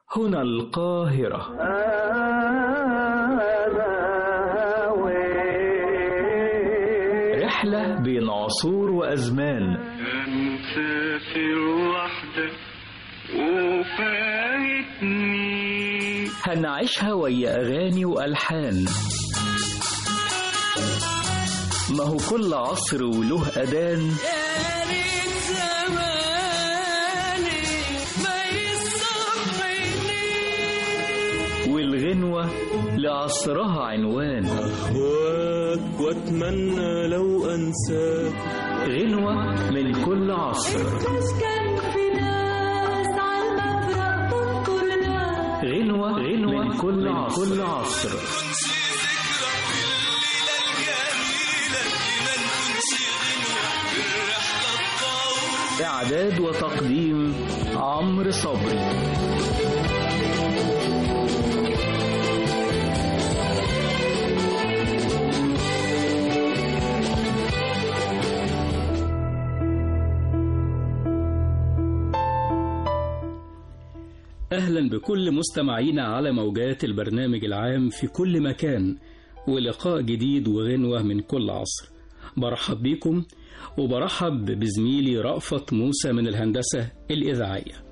هنا القاهرة رحلة بين عصور وأزمان مسافر وحدك وفايتني هنعيشها ويا أغاني وألحان ما هو كل عصر وله أذان يا ريت زماني ما يصحيني والغنوة لعصرها عنوان أهواك وأتمنى لو أنساك غنوة من كل عصر كان في ناس عالمفرق تنطر ناس غنوة غنوة من كل عصر, كل عصر. إعداد وتقديم عمرو صبري أهلا بكل مستمعينا على موجات البرنامج العام في كل مكان ولقاء جديد وغنوة من كل عصر برحب بكم وبرحب بزميلي رأفت موسى من الهندسة الإذاعية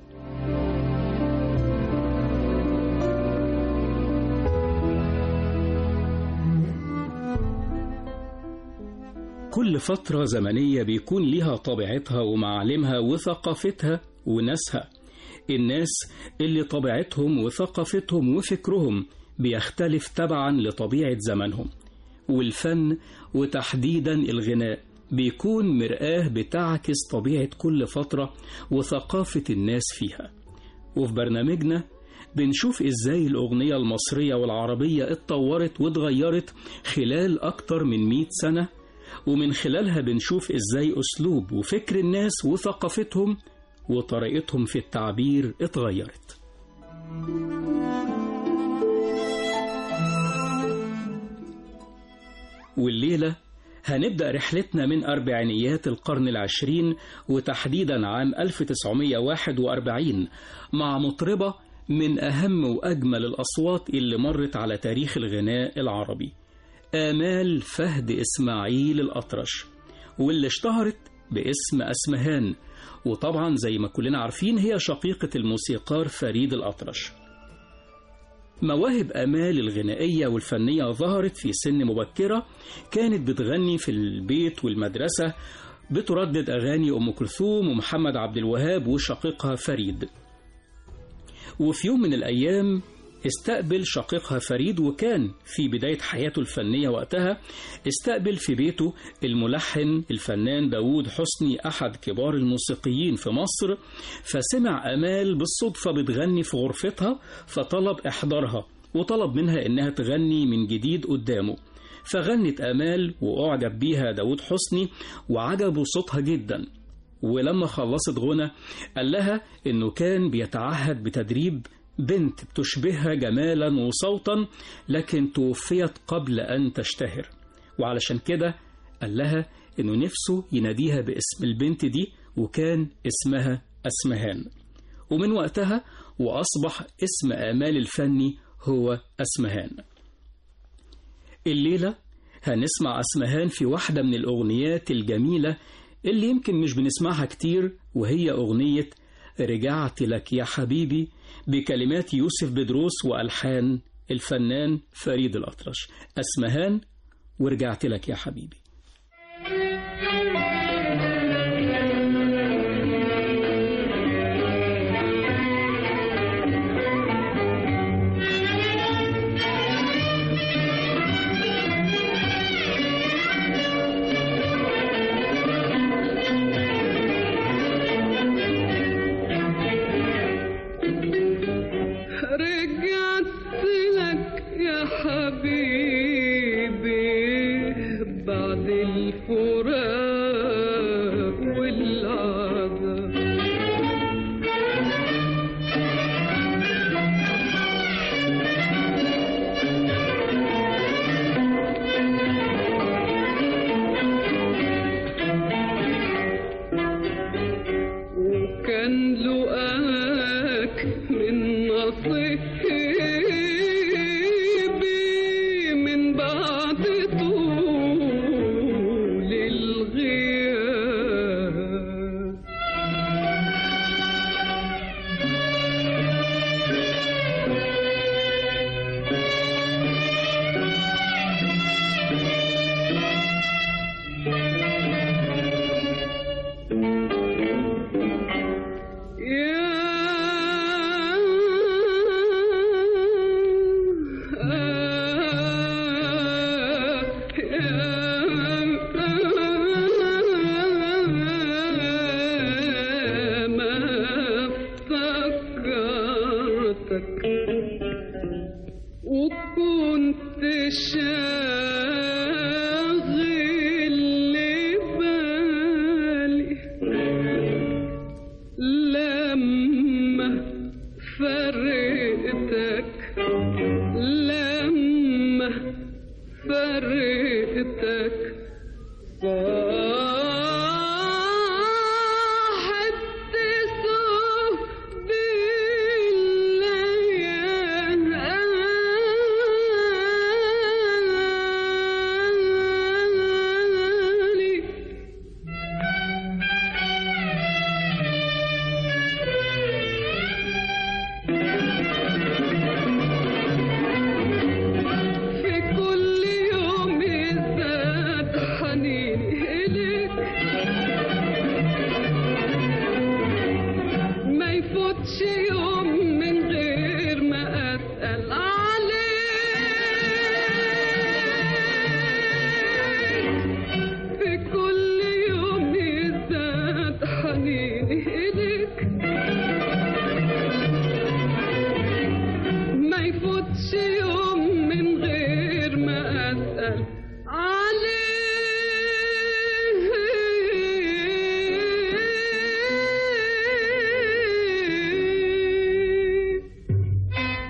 كل فترة زمنية بيكون ليها طبيعتها ومعالمها وثقافتها وناسها الناس اللي طبيعتهم وثقافتهم وفكرهم بيختلف تبعا لطبيعة زمنهم والفن وتحديدا الغناء بيكون مرآة بتعكس طبيعة كل فترة وثقافة الناس فيها وفي برنامجنا بنشوف ازاي الأغنية المصرية والعربية اتطورت واتغيرت خلال أكتر من 100 سنة ومن خلالها بنشوف ازاي أسلوب وفكر الناس وثقافتهم وطريقتهم في التعبير اتغيرت والليلة هنبدأ رحلتنا من أربعينيات القرن العشرين وتحديدا عام 1941 مع مطربة من أهم وأجمل الأصوات اللي مرت على تاريخ الغناء العربي آمال فهد إسماعيل الأطرش واللي اشتهرت باسم أسمهان وطبعا زي ما كلنا عارفين هي شقيقة الموسيقار فريد الأطرش مواهب آمال الغنائية والفنية ظهرت في سن مبكرة كانت بتغني في البيت والمدرسة بتردد أغاني أم كلثوم ومحمد عبد الوهاب وشقيقها فريد وفي يوم من الأيام استقبل شقيقها فريد وكان في بداية حياته الفنية وقتها استقبل في بيته الملحن الفنان داوود حسني أحد كبار الموسيقيين في مصر فسمع أمال بالصدفة بتغني في غرفتها فطلب إحضارها وطلب منها إنها تغني من جديد قدامه فغنت أمال وأعجب بيها داوود حسني وعجبه صوتها جدا ولما خلصت غنى قال لها إنه كان بيتعهد بتدريب بنت بتشبهها جمالا وصوتا لكن توفيت قبل أن تشتهر وعلشان كده قال لها إنه نفسه يناديها باسم البنت دي وكان اسمها أسمهان ومن وقتها وأصبح اسم آمال الفني هو أسمهان الليلة هنسمع أسمهان في واحدة من الأغنيات الجميلة اللي يمكن مش بنسمعها كتير وهي أغنية رجعت لك يا حبيبي بكلمات يوسف بدروس وألحان الفنان فريد الأطرش أسمهان ورجعت لك يا حبيبي رجعت لك يا حبيبي بعد الفراق والعذاب وكان لقاك من نصيبي من بعد طول الغياب وكنت شاغل بالي لما فرقتك لما فرقتك صاحب تسوق بالليالي في كل يوم ازداد حنيني إليك ما يفوتش يوم من غير ما أسأل عليك في كل يوم ازداد حنيني إليك ما يفوتش يوم من غير ما أسأل عليه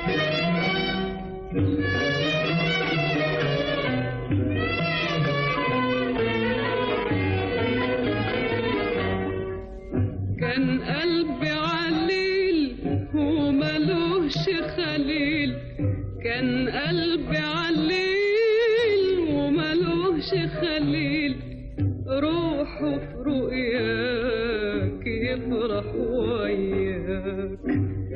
كان قلبي عليل وملوش خليل كان قلبي عليل وملوش خليل روحه في رؤياك يفرح وياك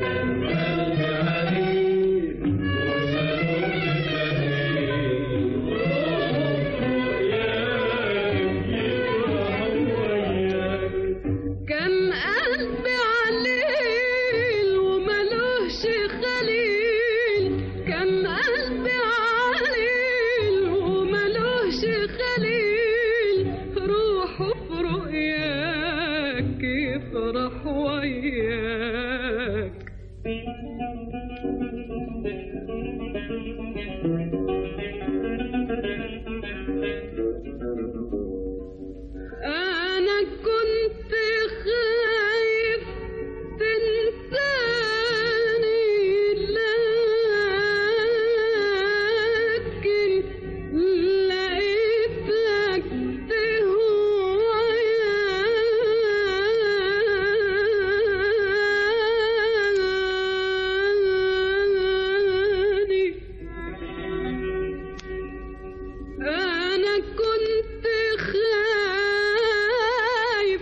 كان قلبي عليل وملوش خليل كان قلبي عليل وملوش خليل روحه في رؤياك يفرح وياك أنا كنت خايف تنساني لكن لقيتك تهواني أنا كنت خايف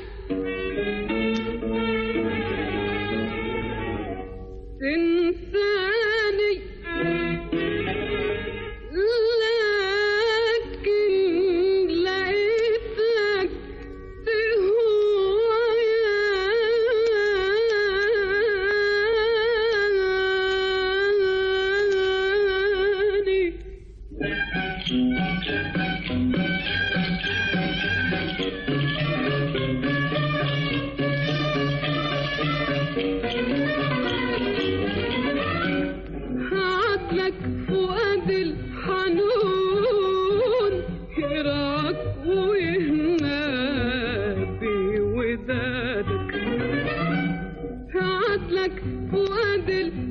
تنساني لكن لقيتك تهواني هعدلك فؤاد الحنون يرعاك ويهنى بودادك هعدلك فؤاد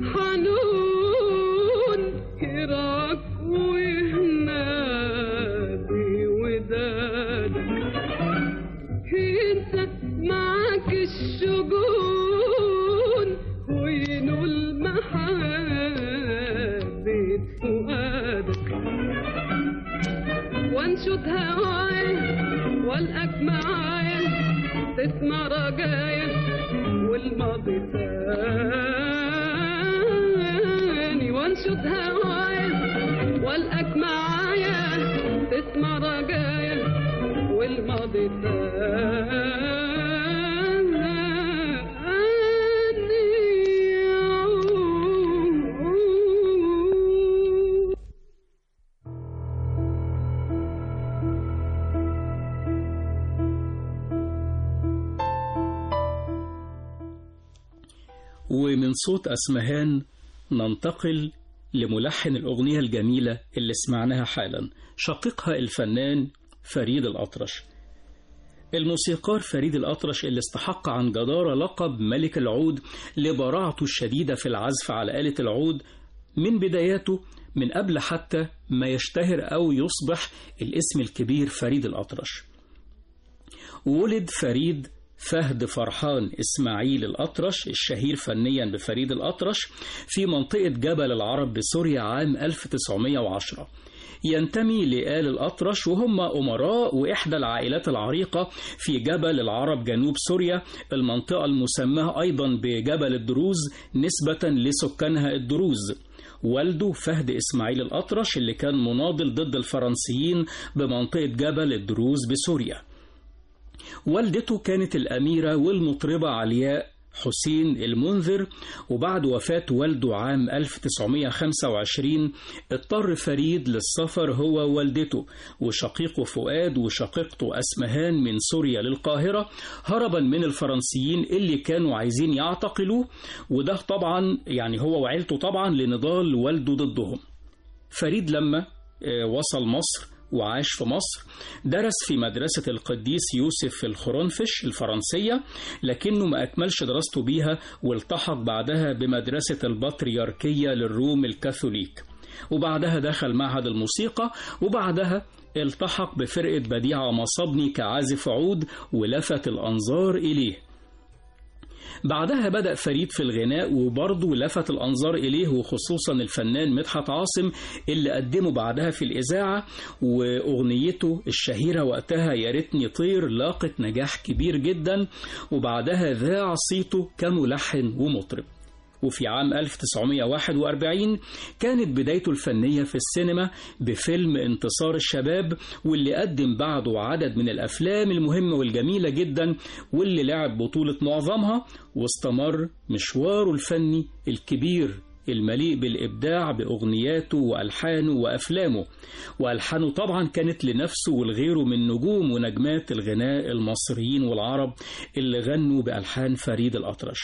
الحنون يرعاك ويهنى بودادك انت معاك الشجون وينول محبتك فؤادك وانشد هوايا والقاك معايا تسمع رجايا والماضي ثاني وانشد هوايا والقاك معايا تسمع رجايا والماضي ثاني ومن صوت أسمهان ننتقل لملحن الأغنية الجميلة اللي سمعناها حالا شقيقها الفنان فريد الأطرش الموسيقار فريد الأطرش اللي استحق عن جدارة لقب ملك العود لبراعته الشديدة في العزف على آلة العود من بداياته من قبل حتى ما يشتهر أو يصبح الاسم الكبير فريد الأطرش ولد فريد فهد فرحان إسماعيل الأطرش الشهير فنيا بفريد الأطرش في منطقة جبل العرب بسوريا عام 1910 ينتمي لآل الأطرش وهم أمراء وإحدى العائلات العريقة في جبل العرب جنوب سوريا المنطقة المسماة أيضا بجبل الدروز نسبة لسكانها الدروز والده فهد إسماعيل الأطرش اللي كان مناضل ضد الفرنسيين بمنطقة جبل الدروز بسوريا والدته كانت الأميرة والمطربة علياء حسين المنذر وبعد وفاة والده عام 1925 اضطر فريد للسفر هو ووالدته وشقيقه فؤاد وشقيقته أسمهان من سوريا للقاهرة هربا من الفرنسيين اللي كانوا عايزين يعتقلوه وده طبعا يعني هو وعيلته طبعا لنضال والده ضدهم فريد لما آه، وصل مصر وعاش في مصر درس في مدرسة القديس يوسف في الخرنفش الفرنسية لكنه ما أكملش دراسته بيها والتحق بعدها بمدرسة البطريركية للروم الكاثوليك وبعدها دخل معهد الموسيقى وبعدها التحق بفرقة بديعة مصبني كعازف عود ولفت الأنظار إليه بعدها بدأ فريد في الغناء وبرضه لفت الأنظار إليه وخصوصا الفنان مدحت عاصم اللي قدمه بعدها في الإذاعة وأغنيته الشهيرة وقتها يا ريتني طير لاقت نجاح كبير جدا وبعدها ذاع صيته كملحن ومطرب وفي عام 1941 كانت بدايته الفنية في السينما بفيلم انتصار الشباب واللي قدم بعده عدد من الأفلام المهمة والجميلة جدا واللي لعب بطولة معظمها واستمر مشواره الفني الكبير المليء بالإبداع بأغنياته وألحانه وأفلامه وألحانه طبعا كانت لنفسه ولغيره من نجوم ونجمات الغناء المصريين والعرب اللي غنوا بألحان فريد الأطرش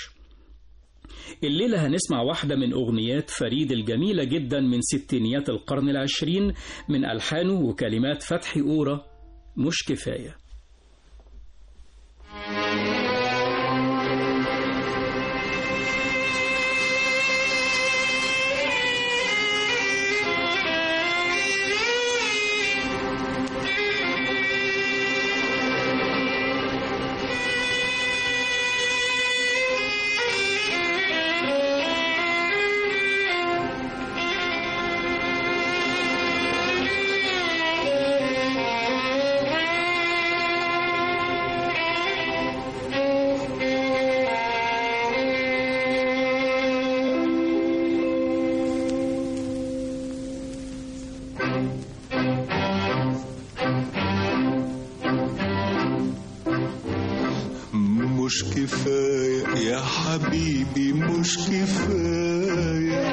الليلة هنسمع واحدة من أغنيات فريد الجميلة جدا من ستينيات القرن العشرين من ألحانه وكلمات فتحي أورا مش كفاية مش كفاية يا حبيبي مش كفاية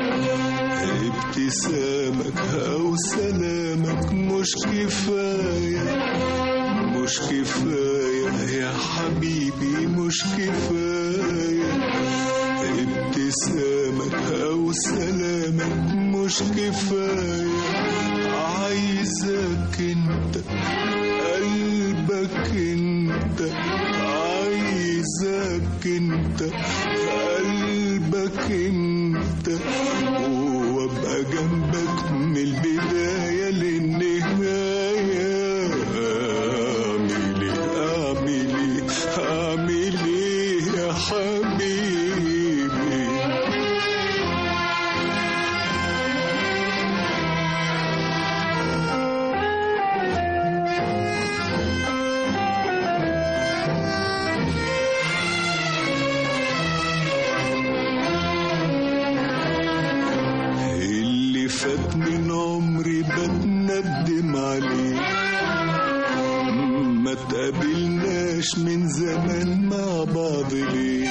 ابتسامك أو سلامك مش كفاية مش كفاية يا حبيبي مش كفاية ابتسامك أو سلامك مش كفاية عايزك انت قلبك انت عايزك انت قلبك انت وابقى جنبك من البداية للنهاية اعمل ايه اعمل ايه اعمل ايه يا حبيبي بتندم عليه ما تقابلناش من زمان مع بعض ليه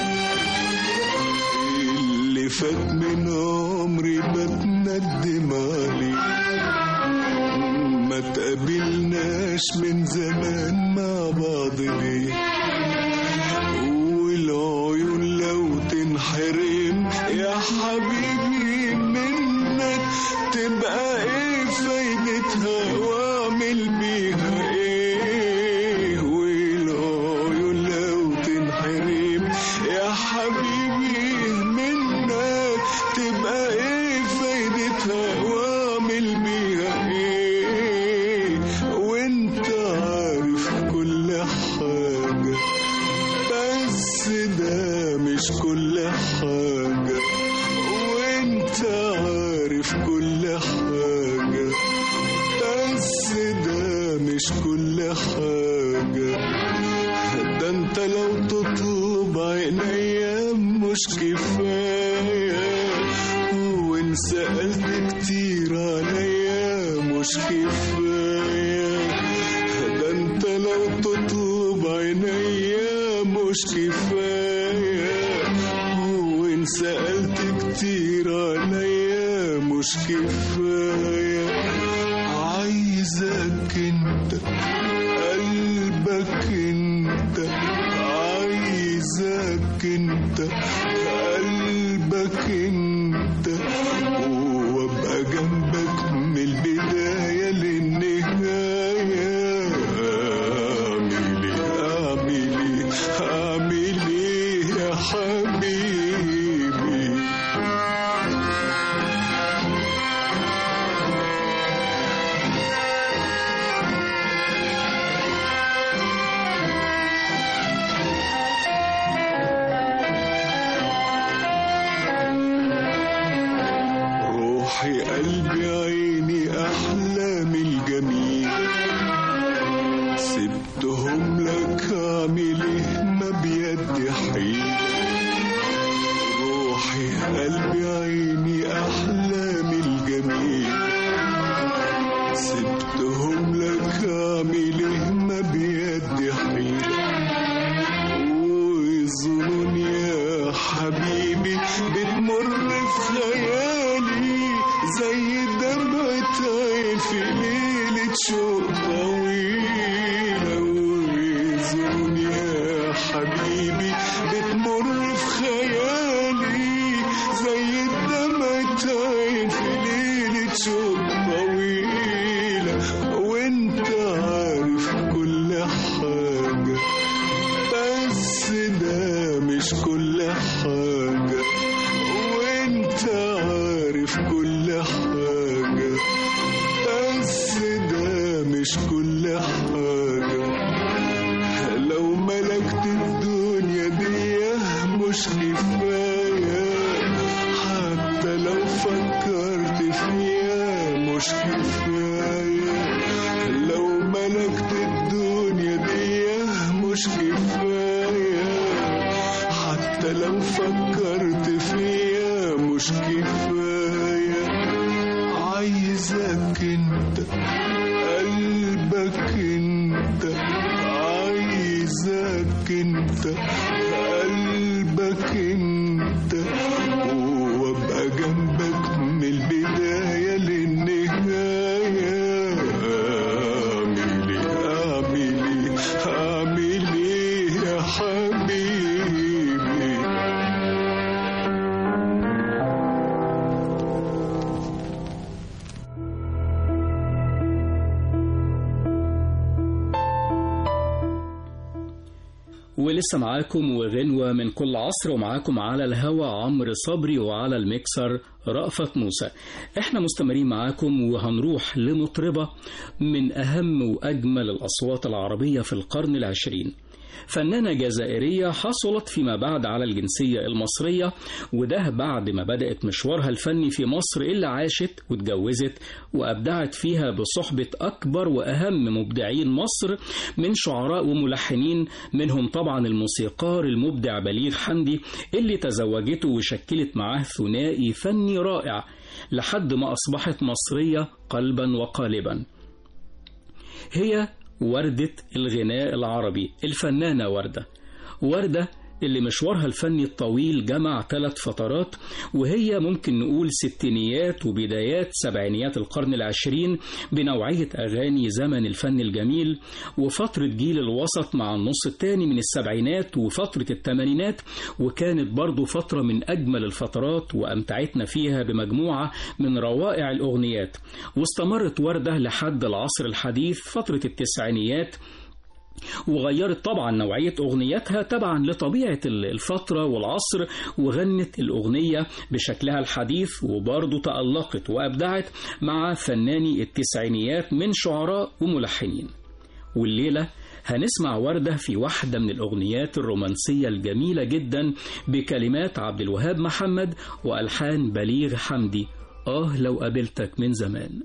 اللي فات من عمري بتندم عليه ما تقابلناش من زمان مع بعض ليه والعيون لو تنحرم يا حبيبي منك تبقى ايه فايدتها واعمل بيها ايه والعيون لو تنحرم يا حبيبي منك تبقى ايه فايدتها واعمل بيها ايه وانت عارف كل حاجة بس ده مش كل حاجة وانت عارف كل حاجة بس ده مش كل حاجة ده انت لو تطلب عينيا مش كفاية وان سألت كتير عليا مش كفاية ده انت لو تطلب عينيا مش كفاية وان سألت كتير عليا مش كفاية عايزك انت قلبك انت عايزك انت قلبك انت وابقى جنبك من البداية للنهاية اعمل ايه اعمل ايه اعمل ايه يا حبيبي روحي قلبي عيني أحلامي الجميل سبتهم لك أعمل إيه ما بيدي حيل روحي قلبي عيني أحلامي الجميل سبتهم لك أعمل إيه ما بيدي حيل والظنون يا حبيبي بتمر في خيالي زي دمعة عين في ليلة شوق طويلة والظنون يا حبيبي بتمر في خيالي زي دمعة عين في ليلة شوق طويلة وانت عارف كل حاجة بس ده مش كل حاجة وانت عارف كل حاجة بس ده مش كل حاجة لو ملكت الدنيا دي مش كفاية حتى لو فكرت فيها مش كفاية لو ملكت الدنيا دي مش كفاية حتى لو فكرت فيها مش كفاية عايزك انت قلبك انت عايزك انت قلبك انت وابقى جنبك من البداية للنهاية اعمل ايه اعمل ايه اعمل ايه يا حبيبي ولسه معاكم وغنوة من كل عصر ومعاكم على الهوا عمرو صبري وعلى الميكسر رأفت موسى احنا مستمرين معاكم وهنروح لمطربة من أهم وأجمل الأصوات العربية في القرن العشرين فنانة جزائرية حصلت فيما بعد على الجنسية المصرية وده بعد ما بدأت مشوارها الفني في مصر اللي عاشت واتجوزت وأبدعت فيها بصحبة أكبر وأهم مبدعين مصر من شعراء وملحنين منهم طبعا الموسيقار المبدع بليغ حمدي اللي تزوجته وشكلت معاه ثنائي فني رائع لحد ما أصبحت مصرية قلبا وقالبا هي وردة الغناء العربي الفنانة وردة وردة اللي مشوارها الفني الطويل جمع ثلاث فترات وهي ممكن نقول ستينيات وبدايات سبعينيات القرن العشرين بنوعية أغاني زمن الفن الجميل وفترة جيل الوسط مع النص الثاني من السبعينات وفترة الثمانينات وكانت برضو فترة من أجمل الفترات وأمتعتنا فيها بمجموعة من روائع الأغنيات واستمرت وردة لحد العصر الحديث فترة التسعينيات وغيرت طبعا نوعية أغنياتها تبعا لطبيعة الفترة والعصر وغنت الأغنية بشكلها الحديث وبرضه تألقت وأبدعت مع فناني التسعينيات من شعراء وملحنين والليلة هنسمع وردة في واحدة من الأغنيات الرومانسية الجميلة جدا بكلمات عبد الوهاب محمد وألحان بليغ حمدي آه لو قابلتك من زمان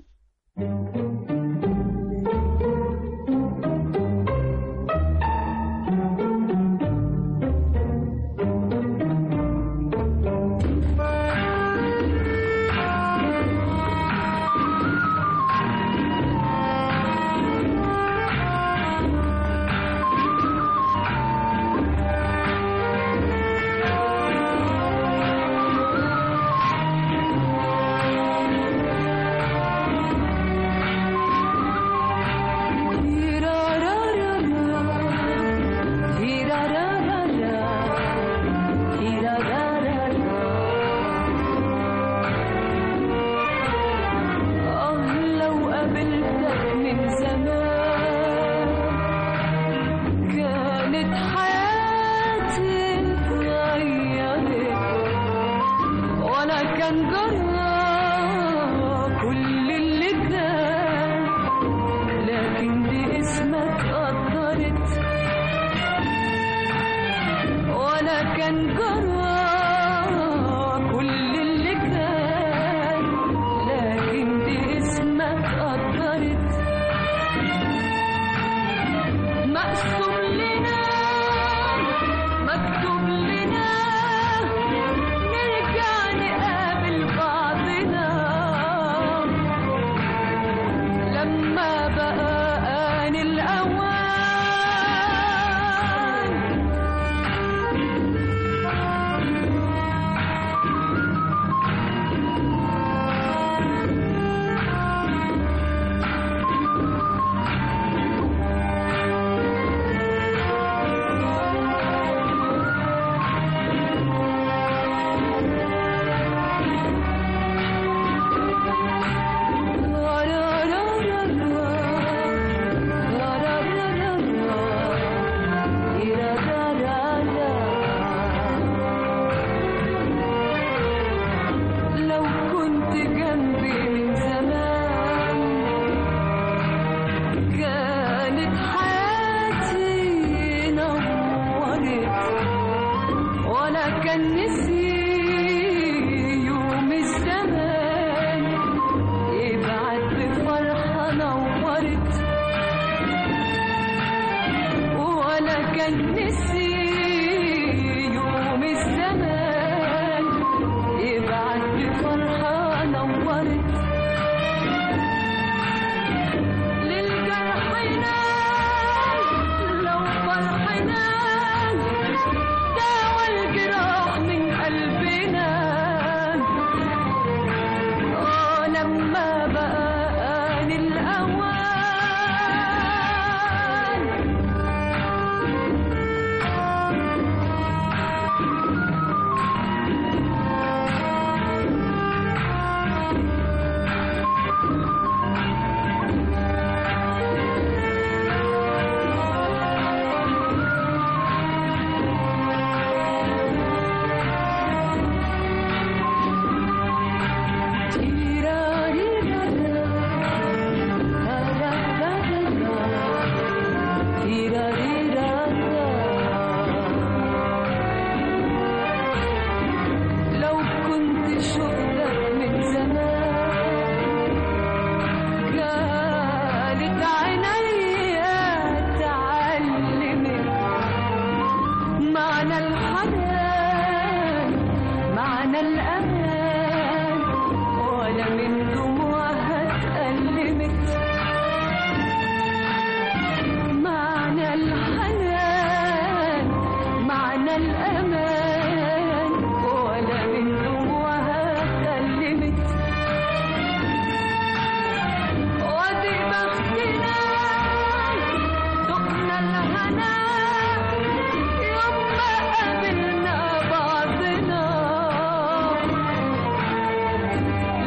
Tira, tira, tira.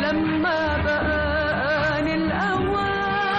لما بقى آن الأوان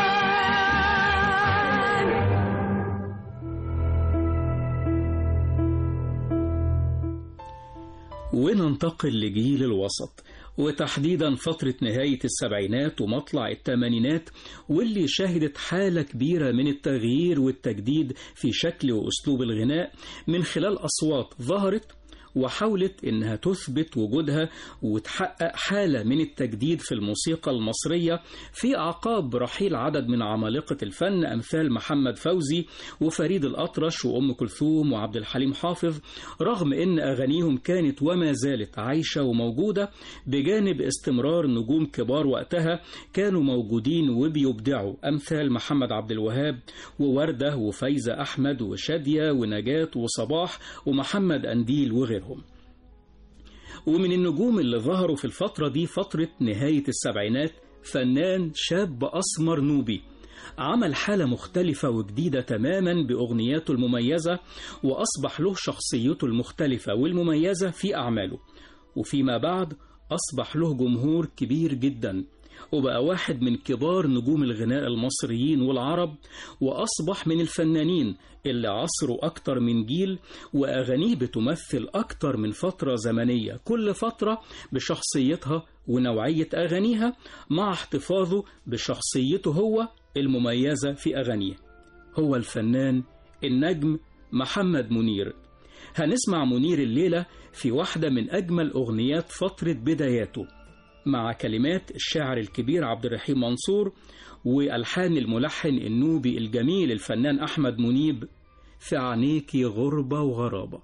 وننتقل لجيل الوسط وتحديدا فترة نهاية السبعينات ومطلع الثمانينات واللي شهدت حالة كبيرة من التغيير والتجديد في شكل وأسلوب الغناء من خلال أصوات ظهرت وحاولت إنها تثبت وجودها وتحقق حالة من التجديد في الموسيقى المصرية في أعقاب رحيل عدد من عمالقة الفن أمثال محمد فوزي وفريد الأطرش وأم كلثوم وعبد الحليم حافظ رغم إن أغانيهم كانت وما زالت عايشة وموجودة بجانب استمرار نجوم كبار وقتها كانوا موجودين وبيبدعوا أمثال محمد عبد الوهاب ووردة وفايزة أحمد وشادية ونجاة وصباح ومحمد أنديل وغيرهم ومن النجوم اللي ظهروا في الفترة دي فترة نهاية السبعينات فنان شاب أسمر نوبي عمل حالة مختلفة وجديدة تماما بأغنياته المميزة وأصبح له شخصيته المختلفة والمميزة في أعماله وفيما بعد أصبح له جمهور كبير جدا وبقى واحد من كبار نجوم الغناء المصريين والعرب وأصبح من الفنانين اللي عصروا أكتر من جيل وأغانيه بتمثل أكتر من فترة زمنية كل فترة بشخصيتها ونوعية أغانيها مع احتفاظه بشخصيته هو المميزة في أغانيه هو الفنان النجم محمد منير هنسمع منير الليلة في واحدة من أجمل أغنيات فترة بداياته مع كلمات الشاعر الكبير عبد الرحيم منصور والحان الملحن النوبي الجميل الفنان احمد منيب في عينيكي غربه وغرابه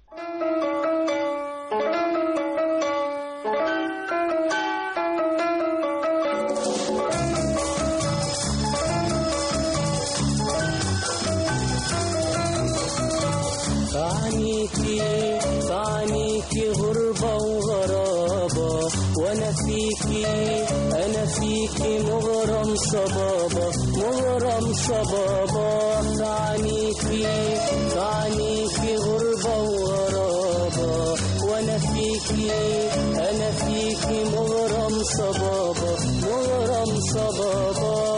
فعنيكي فعنيكي غربة وغرابة وأنا فيكي أنا فيكي مغرم صبابة مغرم صبابة فعنيكي فعنيكي غربة وغرابة وأنا فيكي أنا فيكي مغرم صبابة مغرم صبابة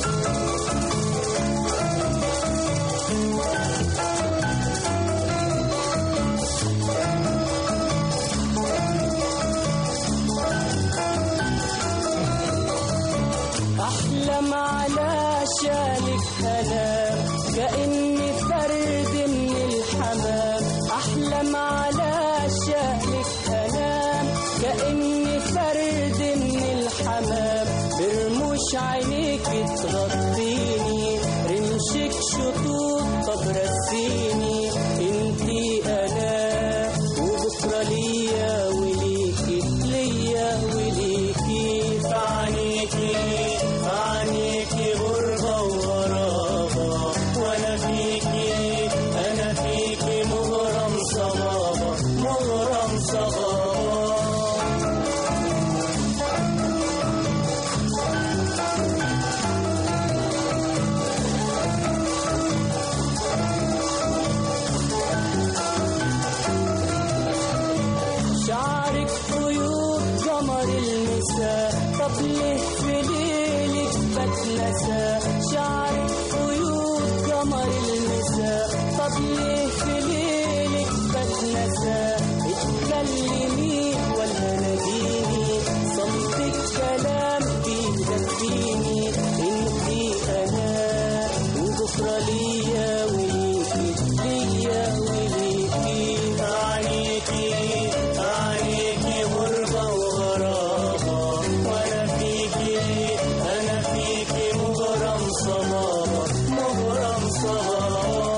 أحلم على شالك أنام كأني فرد من الحمام أحلم على شالك أنام كأني فرد من الحمام برموش عينيك تغطيني رمشك شطوط طب رسيني انتي أنا وبكرة ليا وليكي ليا وليكي فعنيكي فعنيكي غربة وغرابة وأنا فيكي أنا فيكي مغرم صبابة مغرم صبابة شعرك طيور قمر المساء طب ليه في ليلك بتنسى شعرك طيور قمر المساء طب ليه في ليلك بتنسى اتكلمي ولا ناديني صمتك كلام بيدفيني انتي انا وبكره ليا وليكي ليا وليكي عليكي عليكي غربة وغرابة وأنا فيكي أنا فيكي مغرم صبابة مغرم صبابة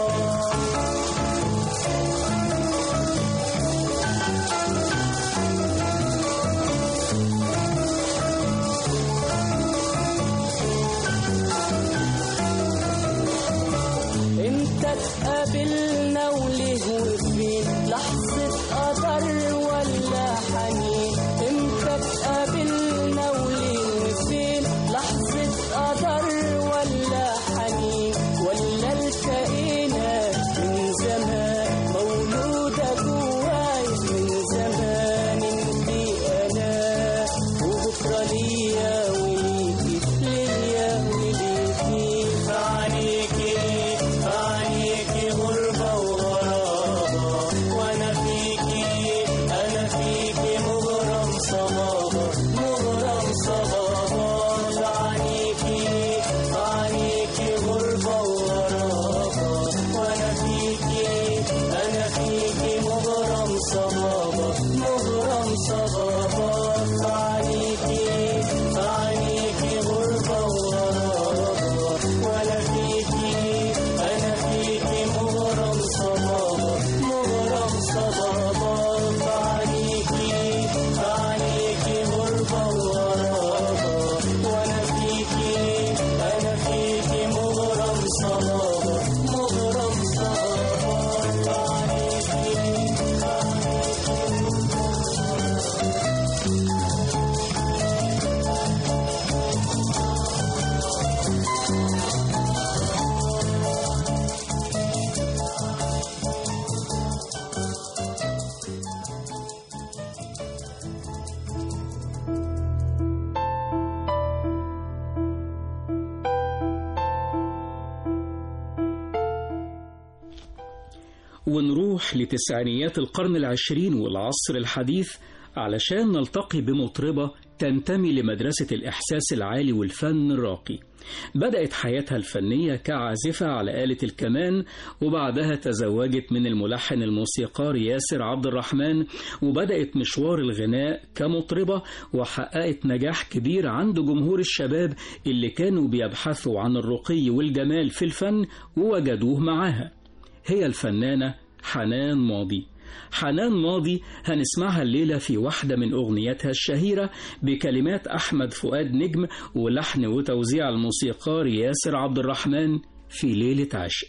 امتى اتقابلنا وليه وفين لحظة قدر ولا حنين امتى اتقابلنا وليه وفين لحظة قدر ولا حنين ولا التقينا من زمان مولودة جواي من زمان انتي انا وبكرة ونروح لتسعينيات القرن العشرين والعصر الحديث علشان نلتقي بمطربة تنتمي لمدرسة الإحساس العالي والفن الراقي بدأت حياتها الفنية كعازفة على آلة الكمان وبعدها تزوجت من الملحن الموسيقار ياسر عبد الرحمن وبدأت مشوار الغناء كمطربة وحققت نجاح كبير عند جمهور الشباب اللي كانوا بيبحثوا عن الرقي والجمال في الفن ووجدوه معاها هي الفنانة حنان ماضي حنان ماضي هنسمعها الليلة في واحدة من أغنياتها الشهيرة بكلمات أحمد فؤاد نجم ولحن وتوزيع الموسيقار ياسر عبد الرحمن في ليلة عشق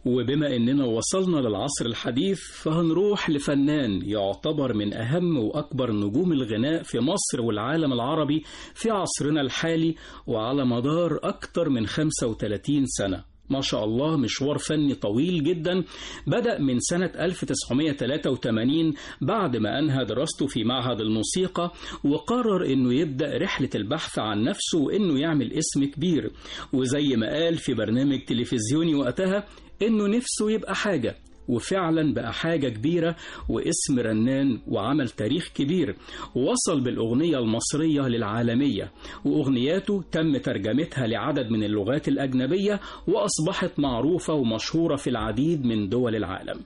وبما إننا وصلنا للعصر الحديث فهنروح لفنان يعتبر من أهم وأكبر نجوم الغناء في مصر والعالم العربي في عصرنا الحالي وعلى مدار أكثر من 35 سنة ما شاء الله مشوار فني طويل جدا بدأ من سنة 1983 بعد ما أنهى دراسته في معهد الموسيقى وقرر أنه يبدأ رحلة البحث عن نفسه وأنه يعمل اسم كبير وزي ما قال في برنامج تلفزيوني وقتها أنه نفسه يبقى حاجة وفعلا بقى حاجة كبيرة واسم رنان وعمل تاريخ كبير ووصل بالأغنية المصرية للعالمية وأغنياته تم ترجمتها لعدد من اللغات الأجنبية وأصبحت معروفة ومشهورة في العديد من دول العالم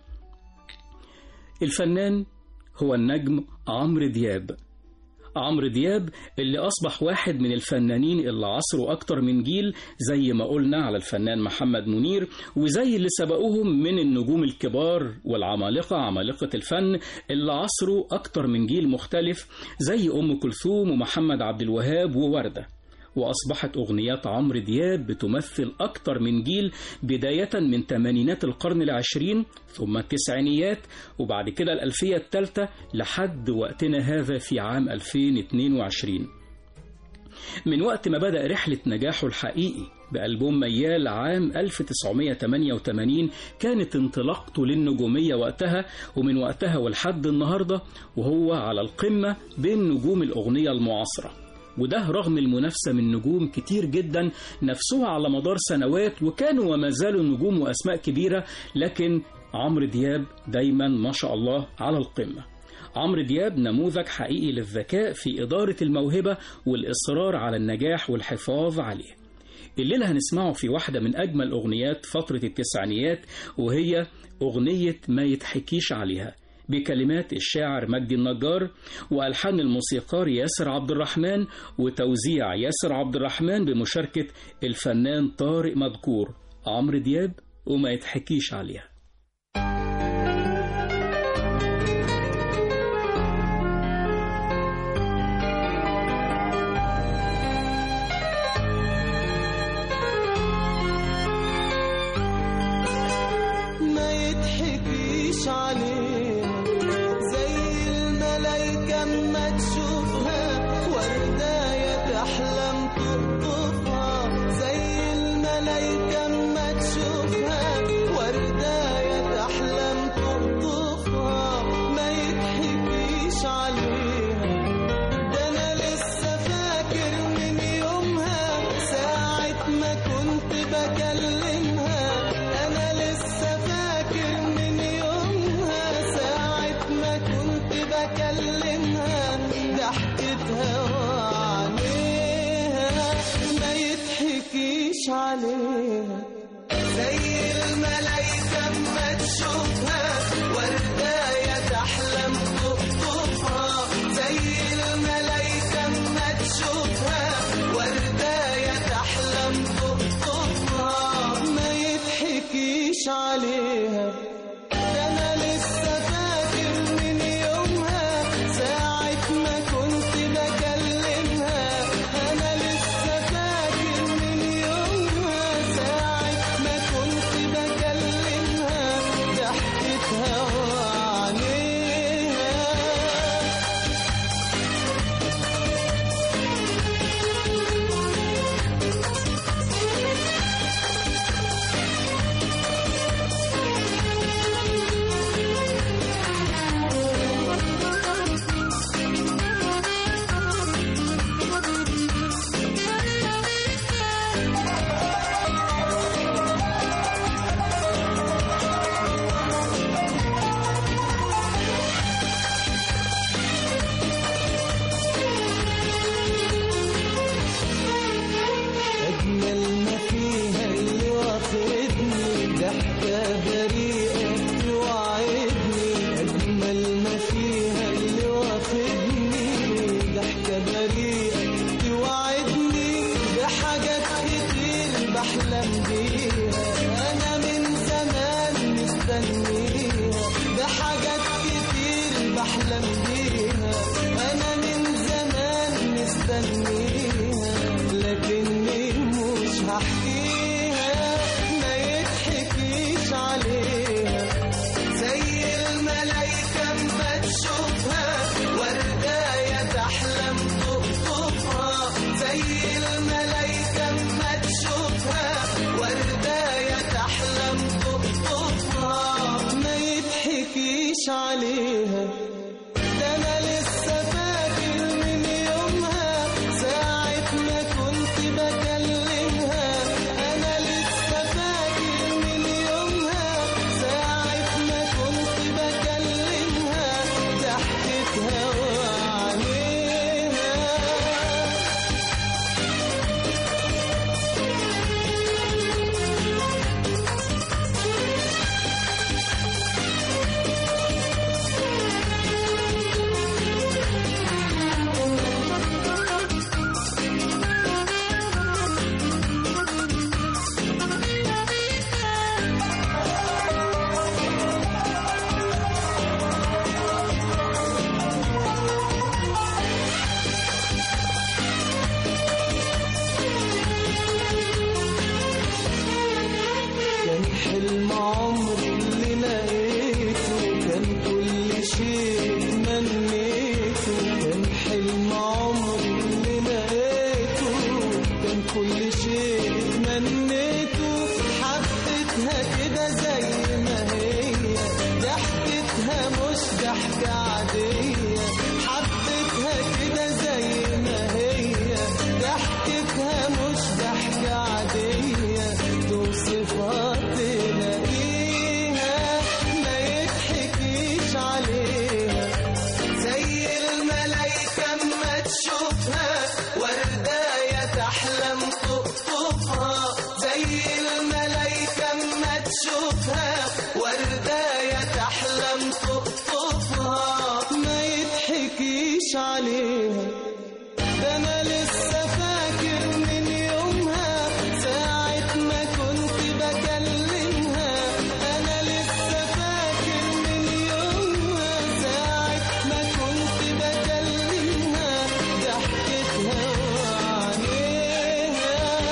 الفنان هو النجم عمرو دياب عمرو دياب اللي أصبح واحد من الفنانين اللي عصروا أكتر من جيل زي ما قلنا على الفنان محمد منير وزي اللي سبقوهم من النجوم الكبار والعمالقة عمالقة الفن اللي عصروا أكتر من جيل مختلف زي أم كلثوم ومحمد عبد الوهاب ووردة وأصبحت أغنيات عمرو دياب بتمثل أكتر من جيل بداية من تمانينات القرن العشرين ثم التسعينيات وبعد كده الألفية الثالثة لحد وقتنا هذا في عام 2022 من وقت ما بدأ رحلة نجاحه الحقيقي بألبوم ميال عام 1988 كانت انطلاقته للنجومية وقتها ومن وقتها ولحد النهاردة وهو على القمة بين نجوم الأغنية المعاصرة وده رغم المنافسة من نجوم كتير جدا نفسها على مدار سنوات وكانوا وما زالوا نجوم وأسماء كبيرة لكن عمرو دياب دايما ما شاء الله على القمة عمرو دياب نموذج حقيقي للذكاء في إدارة الموهبة والإصرار على النجاح والحفاظ عليه الليلة هنسمعه في واحدة من أجمل أغنيات فترة التسعينيات وهي أغنية ما يتحكيش عليها بكلمات الشاعر مجدي النجار وألحان الموسيقار ياسر عبد الرحمن وتوزيع ياسر عبد الرحمن بمشاركة الفنان طارق مذكور عمرو دياب وما يتحكيش عليها ما يضحكيش علينا زي الملايكة اما تشوفها ورداية تحلم تقطفها زي الملايكة اما تشوفها ورداية تحلم تقطفها ما يضحكيش عليها ده انا لسه فاكر من يومها ساعة ما كنت بكلمها انا لسه فاكر من يومها ساعة ما كنت بكلمها ضحكتها وعليها ما يضحكيش عليها زي الملايكة اما تشوفها ورداية تحلم تقطفها زي الملايكة اما تشوفها ورداية تحلم تقطفها ما يضحكيش عليها ده انا لسه فاكر من يومها ساعة ما كنت بكلمها انا لسه فاكر من يومها ساعة ما كنت بكلمها ضحكتها عليها ده انا لسه فاكر من يومها ساعة ما كنت بكلمها انا لسه فاكر من يومها ساعة ما كنت بكلمها ضحكتها وعليها كان حلم عمري اللي لقيته كان كل شيء تمنيته كان حلم عمري اللي لقيته كان كل شيء تمنيته حبيتها كده زي ما هي ضحكتها مش ضحكة عادية حبيتها كده زي ما هي ضحكتها مش ضحكة عادية توصفها تلاقيها ما يضحكيش عليها زي الملايكة اما تشوفها ورداية تحلم تقطفها زي الملايكة اما تشوفها ورداية تحلم تقطفها ما يضحكيش عليها ده انا لسه فاكر من يومها ساعة ما كنت بكلمها انا لسه فاكر من يومها ساعة ما كنت بكلمها ضحكتها وعليها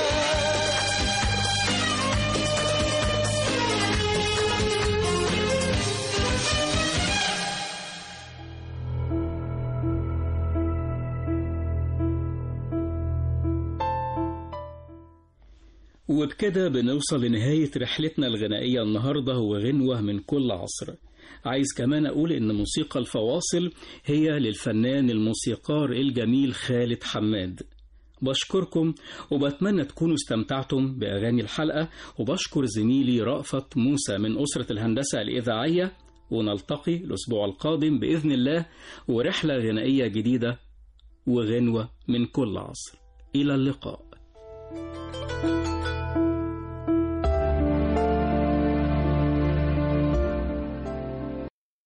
وبكده بنوصل لنهاية رحلتنا الغنائية النهاردة وغنوة من كل عصر عايز كمان أقول إن موسيقى الفواصل هي للفنان الموسيقار الجميل خالد حماد بشكركم وبتمنى تكونوا استمتعتم بأغاني الحلقة وبشكر زميلي رأفت موسى من أسرة الهندسة الإذاعية ونلتقي الأسبوع القادم بإذن الله ورحلة غنائية جديدة وغنوة من كل عصر إلى اللقاء